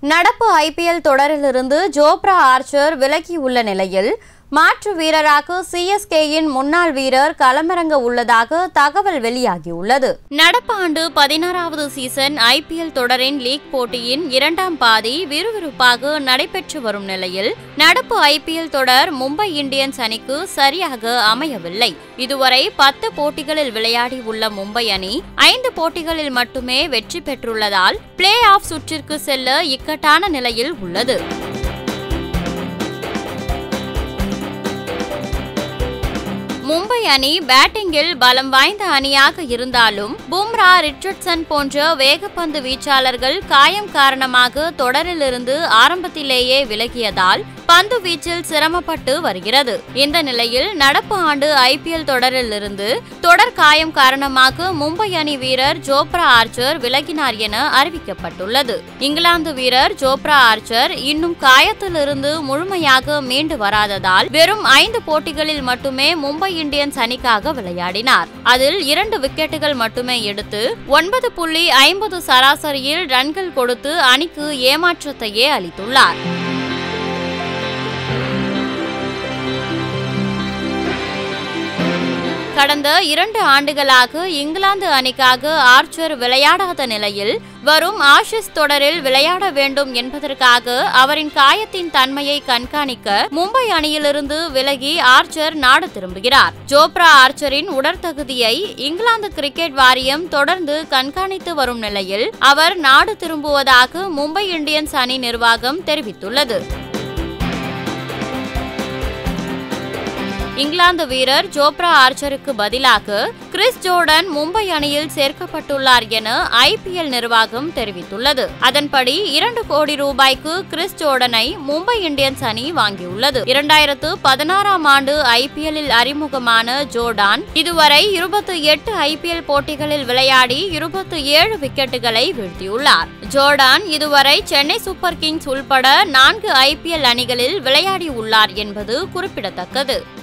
நடப்பு ஐபிஎல் தொடரிலிருந்து Jofra Archer விலகியுள்ள நிலையில் மாற்று வீரராக சிஎஸ்கேயின் முன்னாள் வீரர் களமிறங்க உள்ளதாக தகவல் வெளியாகியுள்ளது நடப்பாண்டு பதினாறாவது சீசன் ஐபிஎல் தொடரின் லீக் போட்டியின் இரண்டாம் பாதி விறுவிறுப்பாக நடைபெற்று வரும் நிலையில் நடப்பு ஐபிஎல் தொடர் மும்பை இந்தியன்ஸ் அணிக்கு சரியாக அமையவில்லை இதுவரை பத்து போட்டிகளில் விளையாடி உள்ள மும்பை அணி ஐந்து போட்டிகளில் மட்டுமே வெற்றி பெற்றுள்ளதால் பிளே ஆஃப் சுற்றிற்கு செல்ல இக்கட்டான நிலையில் உள்ளது மும்பை அணி பேட்டிங்கில் பலம் வாய்ந்த அணியாக இருந்தாலும் பும்ரா ரிச்சர்ட்சன் போன்ற வேகப்பந்து வீச்சாளர்கள் காயம் காரணமாக தொடரிலிருந்து ஆரம்பத்திலேயே விலகியதால் பந்து வீச்சில் சிரமப்பட்டு வருகிறது இந்த நிலையில் நடப்பு ஆண்டு ஐபிஎல் தொடரிலிருந்து தொடர் காயம் காரணமாக மும்பை அணி வீரர் ஜோப்ரா ஆர்ச்சர் விலகினார் என அறிவிக்கப்பட்டுள்ளது இங்கிலாந்து வீரர் ஜோப்ரா ஆர்ச்சர் இன்னும் காயத்திலிருந்து முழுமையாக மீண்டு வராததால் வெறும் ஐந்து போட்டிகளில் மட்டுமே மும்பை இந்தியன்ஸ் அணிக்காக விளையாடினார் அதில் இரண்டு விக்கெட்டுகள் மட்டுமே எடுத்து ஒன்பது புள்ளி ஐம்பது சராசரியில் ரன்கள் கொடுத்து அணிக்கு ஏமாற்றத்தையே அளித்துள்ளார் கடந்த இரண்டு ஆண்டுகளாக இங்கிலாந்து அணிக்காக ஆர்ச்சர் விளையாடாத நிலையில் வரும் ஆஷிஸ் தொடரில் விளையாட வேண்டும் என்பதற்காக அவரின் காயத்தின் தன்மையை கண்காணிக்க மும்பை அணியிலிருந்து விலகி ஆர்ச்சர் நாடு திரும்புகிறார் ஜோப்ரா ஆர்ச்சரின் உடற்தகுதியை இங்கிலாந்து கிரிக்கெட் வாரியம் தொடர்ந்து கண்காணித்து வரும் நிலையில் அவர் நாடு திரும்புவதாக மும்பை இந்தியன்ஸ் அணி நிர்வாகம் தெரிவித்துள்ளது இங்கிலாந்து வீரர் ஜோப்ரா ஆர்ச்சருக்கு பதிலாக கிறிஸ் ஜோர்டன் மும்பை அணியில் சேர்க்கப்பட்டுள்ளார் என ஐபிஎல் நிர்வாகம் தெரிவித்துள்ளது அதன்படி இரண்டு கோடி ரூபாய்க்கு கிறிஸ் ஜோர்டனை மும்பை இந்தியன்ஸ் அணி வாங்கியுள்ளது இரண்டாயிரத்து பதினாறாம் ஆண்டு ஐபிஎல்லில் அறிமுகமான ஜோர்டான் இதுவரை இருபத்தி எட்டு ஐபிஎல் போட்டிகளில் விளையாடி இருபத்தி ஏழு விக்கெட்டுகளை வீழ்த்தியுள்ளார் ஜோர்டான் இதுவரை சென்னை சூப்பர் கிங்ஸ் உள்பட நான்கு ஐபிஎல் அணிகளில் விளையாடி உள்ளார் என்பது குறிப்பிடத்தக்கது